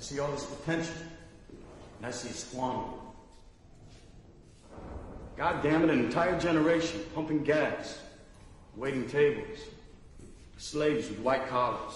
I see all this potential, and I see it squandered. God damn it, an entire generation pumping gas, waiting tables, slaves with white collars.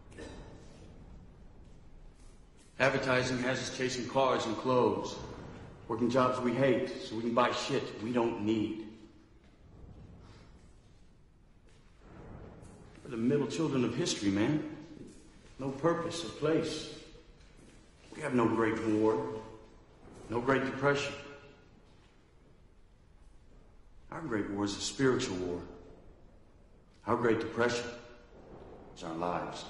Advertising has us chasing cars and clothes, working jobs we hate so we can buy shit we don't need. We're the middle children of history, man. No purpose or place. We have no Great War, no Great Depression. Our Great War is a spiritual war. Our Great Depression is our lives.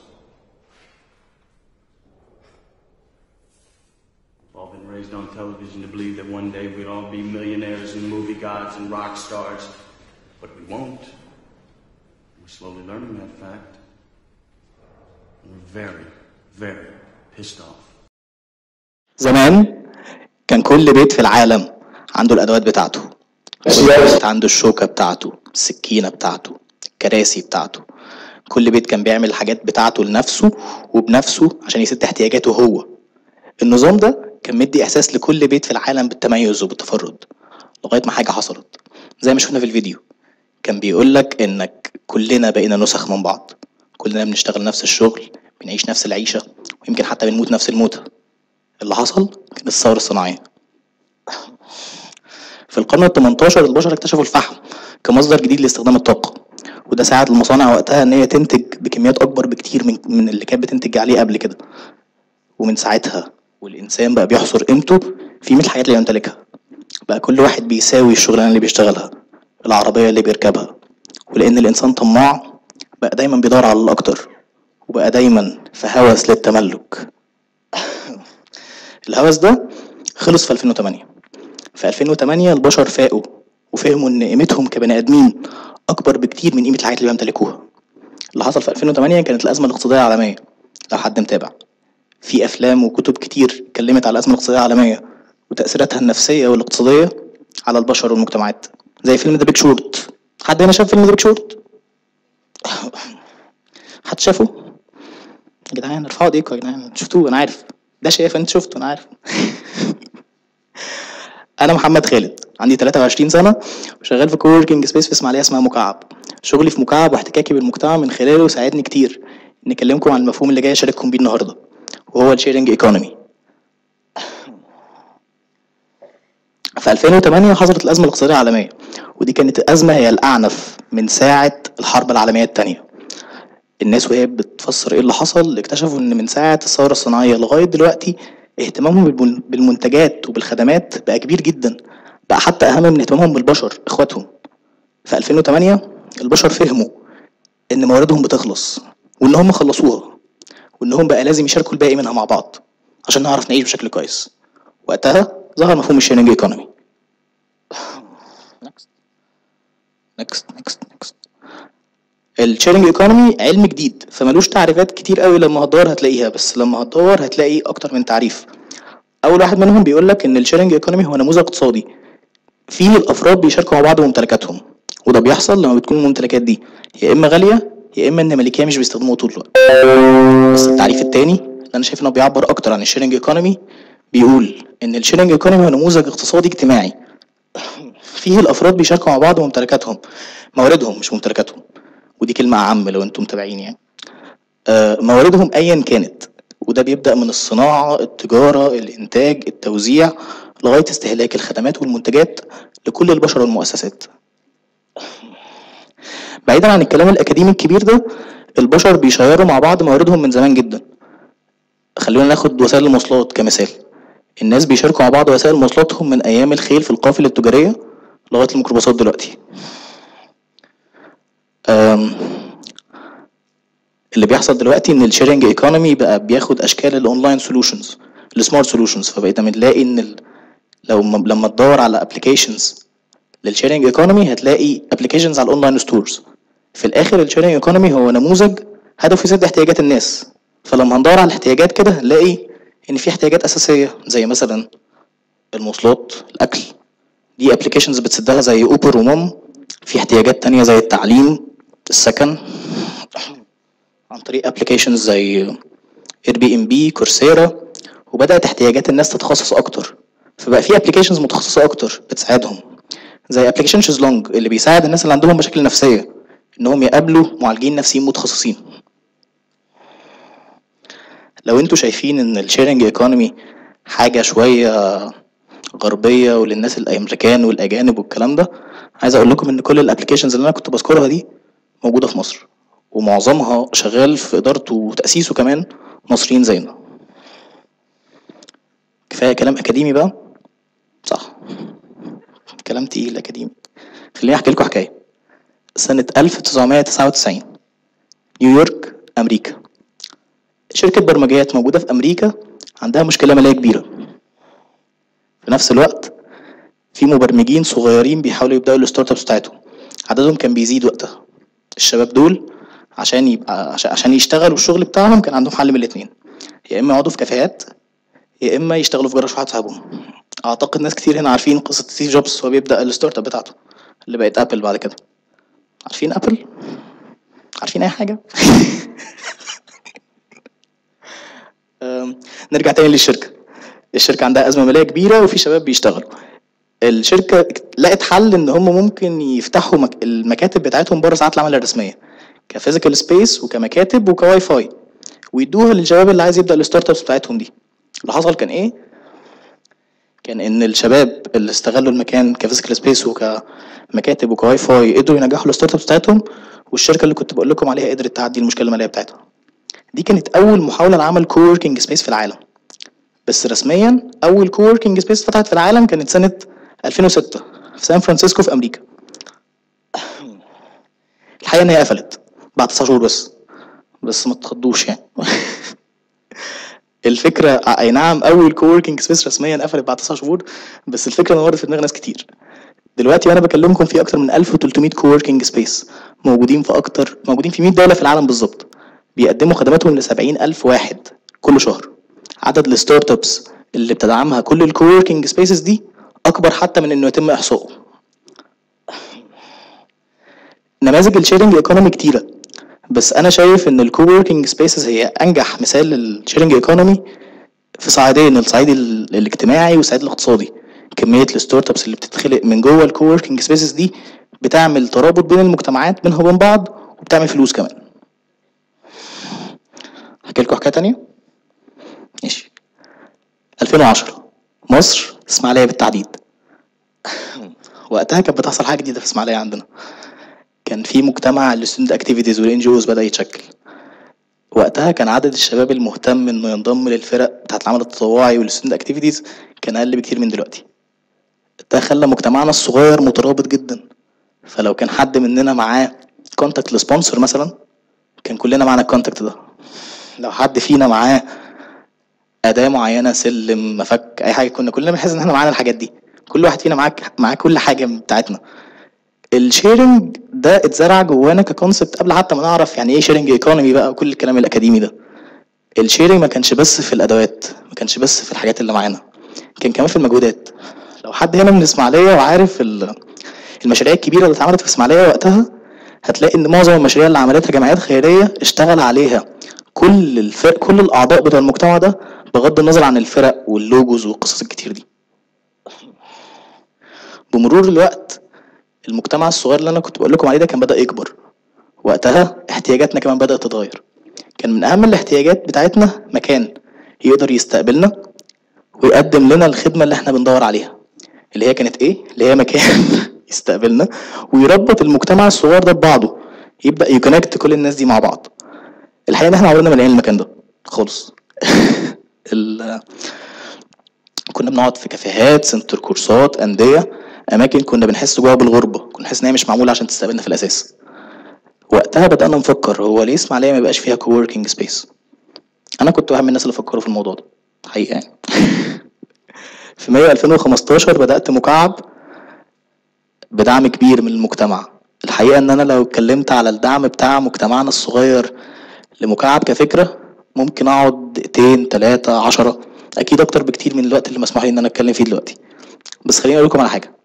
We've all been raised on television to believe that one day we'd all be millionaires and movie gods and rock stars, but we won't. We're slowly learning that fact. And we're very, very pissed off. زمان كان كل بيت في العالم عنده الادوات بتاعته كل بيت عنده الشوكه بتاعته السكينه بتاعته الكراسي بتاعته كل بيت كان بيعمل الحاجات بتاعته لنفسه وبنفسه عشان يسد احتياجاته هو النظام ده كان مدي احساس لكل بيت في العالم بالتميز وبالتفرد لغايه ما حاجه حصلت زي ما شفنا في الفيديو كان بيقول لك انك كلنا بقينا نسخ من بعض كلنا بنشتغل نفس الشغل بنعيش نفس العيشه ويمكن حتى بنموت نفس الموتة اللي حصل كانت الثوره الصناعيه في القرن ال 18 البشر اكتشفوا الفحم كمصدر جديد لاستخدام الطاقه وده ساعد المصانع وقتها ان هي تنتج بكميات اكبر بكتير من من اللي كانت بتنتج عليه قبل كده ومن ساعتها والانسان بقى بيحصر قيمته في مية الحاجات اللي يمتلكها بقى كل واحد بيساوي الشغلانه اللي بيشتغلها العربيه اللي بيركبها ولان الانسان طماع بقى دايما بيدور على الاكتر وبقى دايما في هوس للتملك الهوس ده خلص في 2008 في 2008 البشر فاقوا وفهموا ان قيمتهم كبني ادمين اكبر بكتير من قيمه الحاجات اللي بيمتلكوها اللي حصل في 2008 كانت الازمه الاقتصاديه العالميه لو حد متابع في افلام وكتب كتير اتكلمت على الازمه الاقتصاديه العالميه وتاثيراتها النفسيه والاقتصاديه على البشر والمجتمعات زي فيلم ذا بيج شورت حد هنا شاف فيلم ذا بيج شورت حد شافه يا جدعان ارفعوا ايديكم يا جدعان شفتوه انا عارف ده شايف انت شفته انا عارف انا محمد خالد عندي 23 سنه وشغال في كووركينج سبيس في اسماعيليه اسمها مكعب شغلي في مكعب واحتكاكي بالمجتمع من خلاله ساعدني كتير ان اكلمكم عن المفهوم اللي جاي اشارككم بيه النهارده وهو الشيرنج ايكونومي في 2008 حصلت الازمه الاقتصاديه العالميه ودي كانت ازمه هي الاعنف من ساعه الحرب العالميه الثانيه الناس وهي بتفسر ايه اللي حصل اكتشفوا ان من ساعه الثوره الصناعيه لغايه دلوقتي اهتمامهم بالبن- بالمنتجات وبالخدمات بقى كبير جدا بقى حتى اهم من اهتمامهم بالبشر اخواتهم في 2008 البشر فهموا ان مواردهم بتخلص وان هم خلصوها وانهم بقى لازم يشاركوا الباقي منها مع بعض عشان نعرف نعيش بشكل كويس وقتها ظهر مفهوم الشيرنج ايكونومي نكست نكست نكست نكست الشيرنج ايكونومي علم جديد فملوش تعريفات كتير قوي لما هتدور هتلاقيها بس لما هتدور هتلاقي اكتر من تعريف اول واحد منهم بيقول لك ان الشيرنج ايكونومي هو نموذج اقتصادي فيه الافراد بيشاركوا مع بعض بممتلكاتهم وده بيحصل لما بتكون الممتلكات دي يا اما غاليه يا اما ان مالكيها مش بيستخدموها طول الوقت بس التعريف التاني اللي انا شايف انه بيعبر اكتر عن الشيرنج ايكونومي بيقول ان الشيرنج ايكونومي هو نموذج اقتصادي اجتماعي فيه الافراد بيشاركوا مع بعض ممتلكاتهم مواردهم مش ممتلكاتهم ودي كلمة عام لو انتم متابعين يعني آه، مواردهم ايا كانت وده بيبدأ من الصناعة التجارة الانتاج التوزيع لغاية استهلاك الخدمات والمنتجات لكل البشر والمؤسسات بعيدا عن الكلام الأكاديمي الكبير ده البشر بيشيروا مع بعض مواردهم من زمان جدا خلونا ناخد وسائل المواصلات كمثال الناس بيشاركوا مع بعض وسائل مواصلاتهم من أيام الخيل في القافلة التجارية لغاية الميكروباصات دلوقتي أم، اللي بيحصل دلوقتي ان الشيرنج ايكونومي بقى بياخد اشكال الاونلاين سولوشنز السمارت سولوشنز فبقينا بنلاقي ان ال... لو م... لما تدور على ابلكيشنز للشيرنج ايكونومي هتلاقي ابلكيشنز على الاونلاين ستورز في الاخر الشيرنج ايكونومي هو نموذج هدفه يسد احتياجات الناس فلما هندور على الاحتياجات كده هنلاقي ان في احتياجات اساسيه زي مثلا المواصلات الاكل دي ابلكيشنز بتسدها زي اوبر ومام في احتياجات تانية زي التعليم السكن عن طريق ابلكيشنز زي اير بي ام بي كورسيرا وبدات احتياجات الناس تتخصص اكتر فبقى في ابلكيشنز متخصصه اكتر بتساعدهم زي ابلكيشن شيزلونج اللي بيساعد الناس اللي عندهم مشاكل نفسيه انهم يقابلوا معالجين نفسيين متخصصين لو انتوا شايفين ان الشيرنج ايكونومي حاجه شويه غربيه وللناس الامريكان والاجانب والكلام ده عايز اقول لكم ان كل الابلكيشنز اللي انا كنت بذكرها دي موجوده في مصر ومعظمها شغال في ادارته وتاسيسه كمان مصريين زينا كفايه كلام اكاديمي بقى صح كلام تقيل اكاديمي خليني احكي لكم حكايه سنه 1999 نيويورك امريكا شركه برمجيات موجوده في امريكا عندها مشكله ماليه كبيره في نفس الوقت في مبرمجين صغيرين بيحاولوا يبداوا الستارت ابس بتاعتهم عددهم كان بيزيد وقتها الشباب دول عشان يبقى عشان- عشان يشتغلوا الشغل بتاعهم كان عندهم حل من الاتنين يا اما يقعدوا في كافيهات يا اما يشتغلوا في جراج واحد صاحبهم اعتقد ناس كتير هنا عارفين قصه ستيف جوبز وهو بيبدا الستارت اب بتاعته اللي بقت ابل بعد كده عارفين ابل عارفين اي حاجه أم، نرجع تاني للشركه الشركه عندها ازمه ماليه كبيره وفي شباب بيشتغلوا الشركه لقت حل ان هم ممكن يفتحوا مك... المكاتب بتاعتهم بره ساعات العمل الرسميه كفيزيكال سبيس وكمكاتب وكواي فاي ويدوها للشباب اللي عايز يبدا الستارت ابس بتاعتهم دي اللي حصل كان ايه كان ان الشباب اللي استغلوا المكان كفيزيكال سبيس وكمكاتب وكواي فاي قدروا ينجحوا الستارت ابس بتاعتهم والشركه اللي كنت بقول لكم عليها قدرت تعدي المشكله الماليه بتاعتها دي كانت اول محاوله لعمل كووركينج سبيس في العالم بس رسميا اول كووركينج سبيس فتحت في العالم كانت سنه 2006 في سان فرانسيسكو في امريكا الحقيقه ان هي قفلت بعد 9 شهور بس بس ما تخضوش يعني الفكره اي نعم اول كووركينج سبيس رسميا قفلت بعد 9 شهور بس الفكره نورت في دماغ ناس كتير دلوقتي وانا بكلمكم في اكتر من 1300 كووركينج سبيس موجودين في اكتر موجودين في 100 دوله في العالم بالظبط بيقدموا خدماتهم ل 70000 واحد كل شهر عدد الستارت ابس اللي بتدعمها كل الكووركينج سبيسز دي اكبر حتى من انه يتم احصائه نماذج الشيرنج ايكونومي كتيره بس انا شايف ان الكووركينج سبيسز هي انجح مثال للشيرنج ايكونومي في صعيدين الصعيد ال- الاجتماعي والصعيد الاقتصادي كميه الستارت ابس اللي بتتخلق من جوه الكووركينج سبيسز دي بتعمل ترابط بين المجتمعات بينها وبين بعض وبتعمل فلوس كمان احكي لكم حكايه تانية ماشي 2010 مصر اسماعيليه بالتحديد وقتها كانت بتحصل حاجه جديده في اسماعيليه عندنا كان في مجتمع الستودنت اكتيفيتيز والان جي اوز بدا يتشكل وقتها كان عدد الشباب المهتم انه ينضم للفرق بتاعت العمل التطوعي والستودنت اكتيفيتيز كان اقل بكتير من دلوقتي ده خلى مجتمعنا الصغير مترابط جدا فلو كان حد مننا معاه كونتاكت لسبونسر مثلا كان كلنا معانا الكونتاكت ده لو حد فينا معاه اداه معينه سلم مفك اي حاجه كنا كلنا بنحس ان احنا معانا الحاجات دي كل واحد فينا معاك معاه كل حاجه بتاعتنا الشيرنج ده اتزرع جوانا ككونسبت قبل حتى ما نعرف يعني ايه شيرنج ايكونومي بقى وكل الكلام الاكاديمي ده الشيرنج ما كانش بس في الادوات ما كانش بس في الحاجات اللي معانا كان كمان في المجهودات لو حد هنا من اسماعيليه وعارف ال- المشاريع الكبيره اللي اتعملت في اسماعيليه وقتها هتلاقي ان معظم المشاريع اللي عملتها جمعيات خيريه اشتغل عليها كل الفرق كل الاعضاء بتوع المجتمع ده بغض النظر عن الفرق واللوجوز والقصص الكتير دي بمرور الوقت المجتمع الصغير اللي انا كنت بقول لكم عليه ده كان بدا يكبر وقتها احتياجاتنا كمان بدات تتغير كان من اهم الاحتياجات بتاعتنا مكان يقدر يستقبلنا ويقدم لنا الخدمه اللي احنا بندور عليها اللي هي كانت ايه اللي هي مكان يستقبلنا ويربط المجتمع الصغير ده ببعضه يبدا يكونكت كل الناس دي مع بعض الحقيقه ان احنا عمرنا ما لقينا المكان ده خالص ال- كنا بنقعد في كافيهات سنتر كورسات انديه اماكن كنا بنحس جواها بالغربه كنا بنحس ان هي مش معموله عشان تستقبلنا في الاساس وقتها بدانا نفكر هو ليه اسماعيليه ما يبقاش فيها كووركينج سبيس انا كنت واحد من الناس اللي فكروا في الموضوع ده حقيقه يعني في مايو 2015 بدات مكعب بدعم كبير من المجتمع الحقيقه ان انا لو اتكلمت على الدعم بتاع مجتمعنا الصغير لمكعب كفكره ممكن اقعد دقيقتين تلاتة عشرة اكيد اكتر بكتير من الوقت اللي مسموح لي ان انا اتكلم فيه دلوقتي بس خليني اقول لكم على حاجه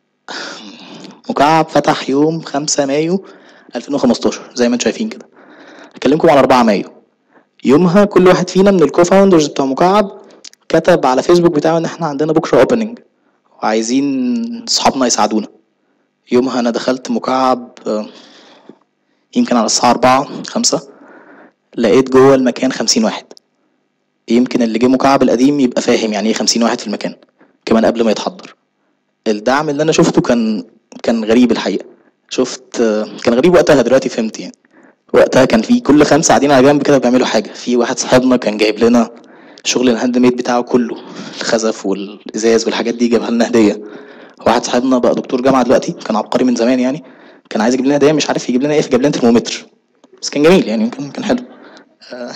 مكعب فتح يوم 5 مايو 2015 زي ما انتم شايفين كده هكلمكم على 4 مايو يومها كل واحد فينا من الكو فاوندرز بتوع مكعب كتب على فيسبوك بتاعه ان احنا عندنا بكره اوبننج وعايزين صحابنا يساعدونا يومها انا دخلت مكعب آه، يمكن على الساعة أربعة خمسة لقيت جوه المكان خمسين واحد يمكن اللي جه مكعب القديم يبقى فاهم يعني ايه خمسين واحد في المكان كمان قبل ما يتحضر الدعم اللي انا شفته كان كان غريب الحقيقة شفت آه، كان غريب وقتها دلوقتي فهمت يعني وقتها كان في كل خمسة قاعدين على جنب كده بيعملوا حاجة في واحد صاحبنا كان جايب لنا شغل الهاند ميد بتاعه كله الخزف والازاز والحاجات دي جابها لنا هدية واحد صاحبنا بقى دكتور جامعة دلوقتي كان عبقري من زمان يعني كان عايز يجيب لنا هدية مش عارف يجيب لنا ايه فجاب لنا ترمومتر بس كان جميل يعني كان كان حلو آه،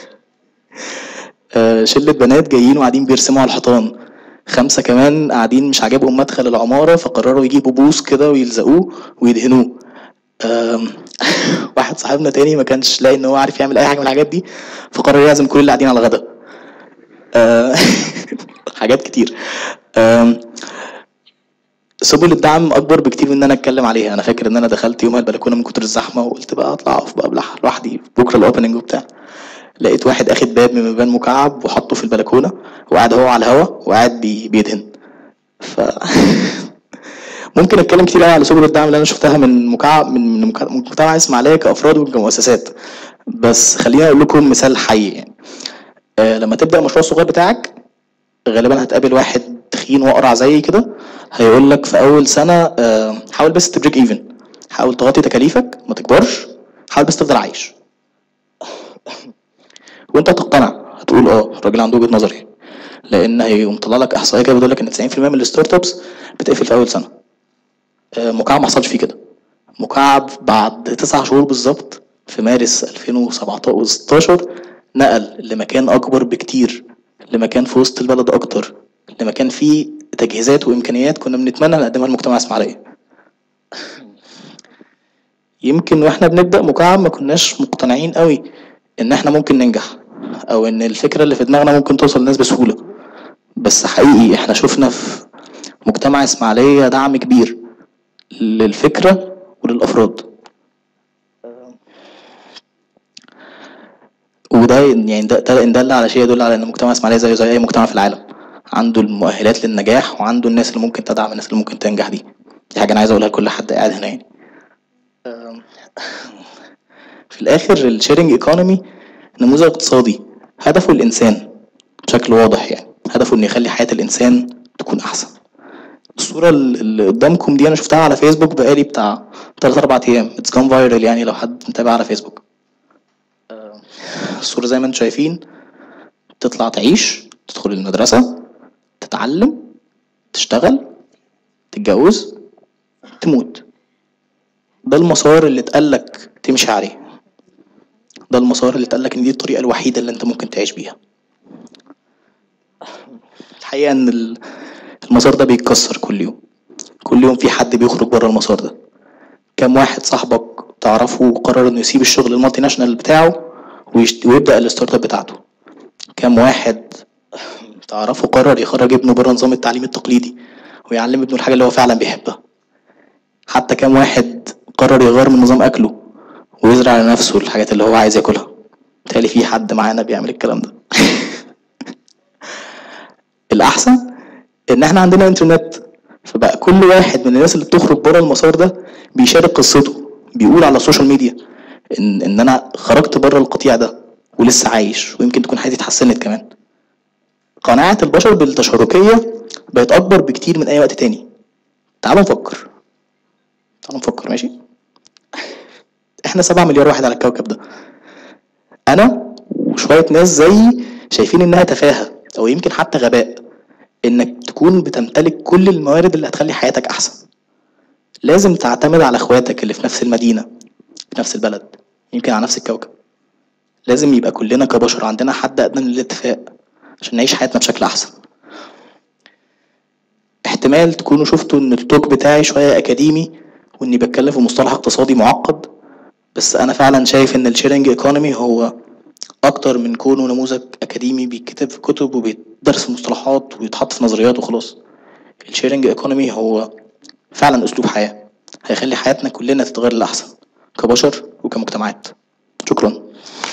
آه، شلة بنات جايين وقاعدين بيرسموا على الحيطان خمسة كمان قاعدين مش عاجبهم مدخل العمارة فقرروا يجيبوا بوس كده ويلزقوه ويدهنوه آم، واحد صاحبنا تاني ما كانش لاقي ان هو عارف يعمل اي حاجه من الحاجات دي فقرر يعزم كل اللي قاعدين على الغدا آه، حاجات كتير آم، سبل الدعم اكبر بكتير من ان انا اتكلم عليها انا فاكر ان انا دخلت يومها البلكونه من كتر الزحمه وقلت بقى اطلع اقف بقى بلح- لوحدي بكره الاوبننج وبتاع لقيت واحد اخد باب من بيبان مكعب وحطه في البلكونه وقعد هو على الهوا وقاعد بي- بيدهن ف ممكن اتكلم كتير قوي على سبل الدعم اللي انا شفتها من مكعب من من مكع- من مجتمع اسماعيليه كافراد وكمؤسسات بس خليني اقول لكم مثال حي يعني آه لما تبدا المشروع الصغير بتاعك غالبا هتقابل واحد تخين واقرع زي كده هيقول لك في اول سنه آه حاول بس تبريك ايفن حاول تغطي تكاليفك ما تكبرش حاول بس تفضل عايش وانت هتقتنع هتقول اه الراجل عنده وجهه نظر يعني لان هيقوم طلع لك احصائيه كده بتقول لك ان 90% من الستارت ابس بتقفل في اول سنه آه، مكعب ما حصلش فيه كده مكعب بعد تسع شهور بالظبط في مارس 2017 نقل لمكان اكبر بكتير لمكان في وسط البلد اكتر لمكان فيه تجهيزات وامكانيات كنا بنتمنى نقدمها للمجتمع الاسماعيليه يمكن واحنا بنبدا مكعب ما كناش مقتنعين قوي ان احنا ممكن ننجح او ان الفكره اللي في دماغنا ممكن توصل للناس بسهوله بس حقيقي احنا شفنا في مجتمع اسماعيليه دعم كبير للفكره وللافراد وده يعني ده ده ان دل على شيء يدل على ان مجتمع اسماعيليه زيه زي اي مجتمع في العالم عنده المؤهلات للنجاح وعنده الناس اللي ممكن تدعم الناس اللي ممكن تنجح دي دي حاجه انا عايز اقولها لكل حد قاعد هنا يعني أم، في الاخر الشيرنج ايكونومي نموذج اقتصادي هدفه الانسان بشكل واضح يعني هدفه انه يخلي حياه الانسان تكون احسن الصورة اللي قدامكم دي أنا شفتها على فيسبوك بقالي بتاع تلات أربع أيام اتس جون فايرال يعني لو حد متابع على فيسبوك آه، الصورة زي ما انتم شايفين تطلع تعيش تدخل المدرسة تتعلم تشتغل تتجوز تموت ده المسار اللي اتقالك تمشي عليه ده المسار اللي اتقالك ان دي الطريقة الوحيدة اللي انت ممكن تعيش بيها الحقيقة ان ال- المسار ده بيتكسر كل يوم كل يوم في حد بيخرج بره المسار ده كم واحد صاحبك تعرفه قرر انه يسيب الشغل المالتي ناشونال بتاعه ويشت... ويبدا الستارت اب بتاعته كم واحد تعرفه قرر يخرج ابنه بره نظام التعليم التقليدي ويعلم ابنه الحاجه اللي هو فعلا بيحبها حتى كم واحد قرر يغير من نظام اكله ويزرع لنفسه الحاجات اللي هو عايز ياكلها بالتالي في حد معانا بيعمل الكلام ده الاحسن ان احنا عندنا انترنت فبقى كل واحد من الناس اللي بتخرج بره المسار ده بيشارك قصته بيقول على السوشيال ميديا ان ان انا خرجت بره القطيع ده ولسه عايش ويمكن تكون حياتي اتحسنت كمان قناعة البشر بالتشاركية بقت أكبر بكتير من أي وقت تاني تعالوا نفكر تعالوا نفكر ماشي احنا سبعة مليار واحد على الكوكب ده أنا وشوية ناس زيي شايفين إنها تفاهة أو يمكن حتى غباء إنك تكون بتمتلك كل الموارد اللي هتخلي حياتك أحسن لازم تعتمد على اخواتك اللي في نفس المدينة في نفس البلد يمكن على نفس الكوكب لازم يبقى كلنا كبشر عندنا حد أدنى من الاتفاق عشان نعيش حياتنا بشكل أحسن احتمال تكونوا شفتوا إن التوك بتاعي شوية أكاديمي وإني بتكلم في مصطلح اقتصادي معقد بس أنا فعلا شايف إن الشيرنج ايكونومي هو أكتر من كونه نموذج أكاديمي بيتكتب في كتب وبيدرس في مصطلحات ويتحط في نظريات وخلاص الشيرنج ايكونومي هو فعلا أسلوب حياة هيخلي حياتنا كلنا تتغير للأحسن كبشر وكمجتمعات شكرا